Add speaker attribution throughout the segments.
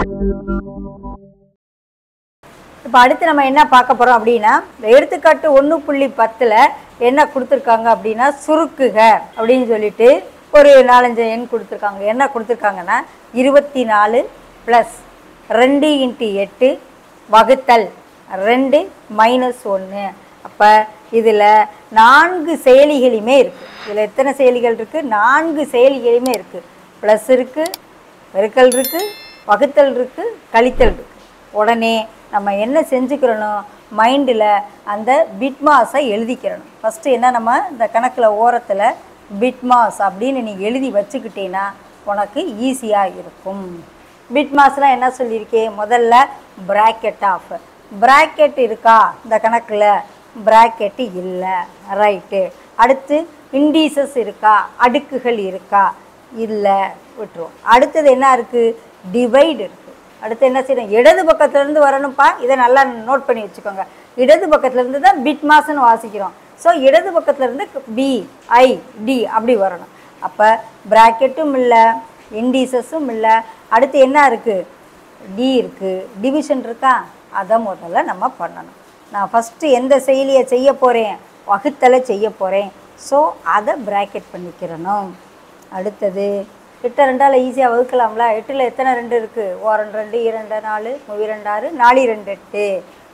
Speaker 1: இப்போ அடுத்து நம்ம என்ன பார்க்க போகிறோம் அப்படின்னா இந்த எடுத்துக்காட்டு ஒன்று புள்ளி பத்தில் என்ன கொடுத்துருக்காங்க அப்படின்னா சுருக்குக அப்படின்னு சொல்லிட்டு ஒரு நாலஞ்சு எண் கொடுத்துருக்காங்க என்ன கொடுத்துருக்காங்கன்னா இருபத்தி நாலு ப்ளஸ் ரெண்டு இன்ட்டு எட்டு வகுத்தல் ரெண்டு மைனஸ் ஒன்று அப்போ இதில் நான்கு செயலிகளுமே இருக்குது இதில் எத்தனை செயலிகள் இருக்குது நான்கு செயலிகளுமே இருக்குது ப்ளஸ் இருக்குது பெருக்கல் இருக்குது வகுத்தல் இருக்குது கழித்தல் இருக்குது உடனே நம்ம என்ன செஞ்சுக்கிறணும் மைண்டில் அந்த பிட்மாஸை எழுதிக்கிறணும் ஃபஸ்ட்டு என்ன நம்ம இந்த கணக்கில் ஓரத்தில் பிட்மாஸ் அப்படின்னு நீ எழுதி வச்சுக்கிட்டீங்கன்னா உனக்கு ஈஸியாக இருக்கும் பிட்மாஸ்லாம் என்ன சொல்லியிருக்கேன் முதல்ல பிராக்கெட் ஆஃப் பிராக்கெட் இருக்கா இந்த கணக்கில் பிராக்கெட்டு இல்லை ரைட்டு அடுத்து இண்டீசஸ் இருக்கா அடுக்குகள் இருக்கா இல்லை விட்டுருவோம் அடுத்தது என்ன இருக்குது டிவைடு இருக்குது அடுத்து என்ன செய்யணும் இடது பக்கத்துலேருந்து வரணும்ப்பா இதை நல்லா நோட் பண்ணி வச்சுக்கோங்க இடது பக்கத்துலேருந்து தான் பிட் மாஸ்ன்னு வாசிக்கிறோம் ஸோ இடது பக்கத்துலேருந்து பி ஐ டி அப்படி வரணும் அப்போ ப்ராக்கெட்டும் இல்லை இண்டீசஸும் இல்லை அடுத்து என்ன இருக்குது டி இருக்குது டிவிஷன் இருக்கா அதை முதல்ல நம்ம பண்ணணும் நான் ஃபஸ்ட்டு எந்த செயலியை செய்ய போகிறேன் வகுத்தலை செய்ய போகிறேன் ஸோ அதை ப்ராக்கெட் பண்ணிக்கிறணும் அடுத்தது எட்டு ரெண்டால் ஈஸியாக வகுக்கலாம்ல எட்டில் எத்தனை ரெண்டு இருக்குது ஓரன் ரெண்டு இரண்டு நாலு மூவி ரெண்டாறு நாலு ரெண்டு எட்டு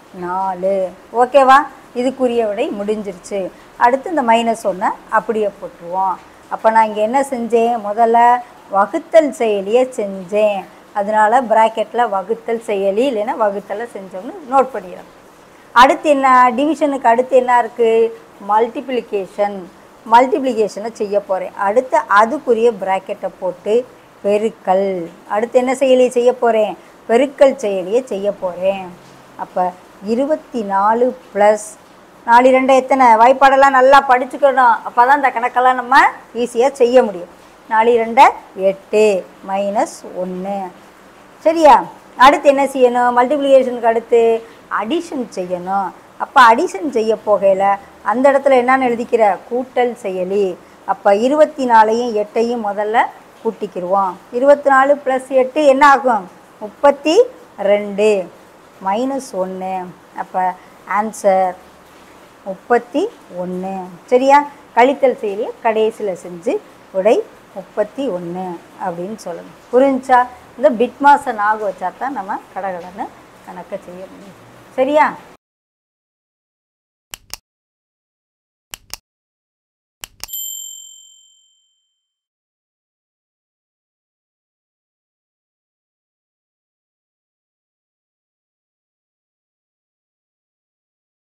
Speaker 1: நாலு ஓகேவா இதுக்குரிய விடை முடிஞ்சிருச்சு அடுத்து இந்த மைனஸ் ஒன்றை அப்படியே போட்டுருவோம் அப்போ நான் இங்கே என்ன செஞ்சேன் முதல்ல வகுத்தல் செயலியை செஞ்சேன் அதனால ப்ராக்கெட்டில் வகுத்தல் செயலி இல்லைன்னா வகுத்தலை செஞ்சோம்னு நோட் பண்ணிடலாம் அடுத்து என்ன டிவிஷனுக்கு அடுத்து என்ன இருக்குது மல்டிப்ளிகேஷன் மல்டிப்ளிகேஷனை செய்ய போகிறேன் அடுத்து அதுக்குரிய ப்ராக்கெட்டை போட்டு பெருக்கல் அடுத்து என்ன செயலியை செய்ய போகிறேன் பெருக்கல் செயலியை செய்ய போகிறேன் அப்போ இருபத்தி நாலு ப்ளஸ் நாலு ரெண்டு எத்தனை வாய்ப்பாடெல்லாம் நல்லா படிச்சுக்கணும் அப்போ தான் இந்த கணக்கெல்லாம் நம்ம ஈஸியாக செய்ய முடியும் நாலு ரெண்டை எட்டு மைனஸ் ஒன்று சரியா அடுத்து என்ன செய்யணும் மல்டிப்ளிகேஷனுக்கு அடுத்து அடிஷன் செய்யணும் அப்போ அடிஷன் செய்ய போகையில் அந்த இடத்துல என்னன்னு எழுதிக்கிற கூட்டல் செயலி அப்போ இருபத்தி நாலையும் எட்டையும் முதல்ல கூட்டிக்கிடுவோம் இருபத்தி நாலு ப்ளஸ் எட்டு என்ன ஆகும் முப்பத்தி ரெண்டு மைனஸ் ஒன்று அப்போ ஆன்சர் முப்பத்தி ஒன்று சரியா கழித்தல் செயலியை கடைசியில் செஞ்சு உடை முப்பத்தி ஒன்று அப்படின்னு சொல்லணும் புரிஞ்சா இந்த பிட்மாஸை ஞாபகம் வச்சா தான் நம்ம கடகடன்னு கணக்கை செய்ய முடியும் சரியா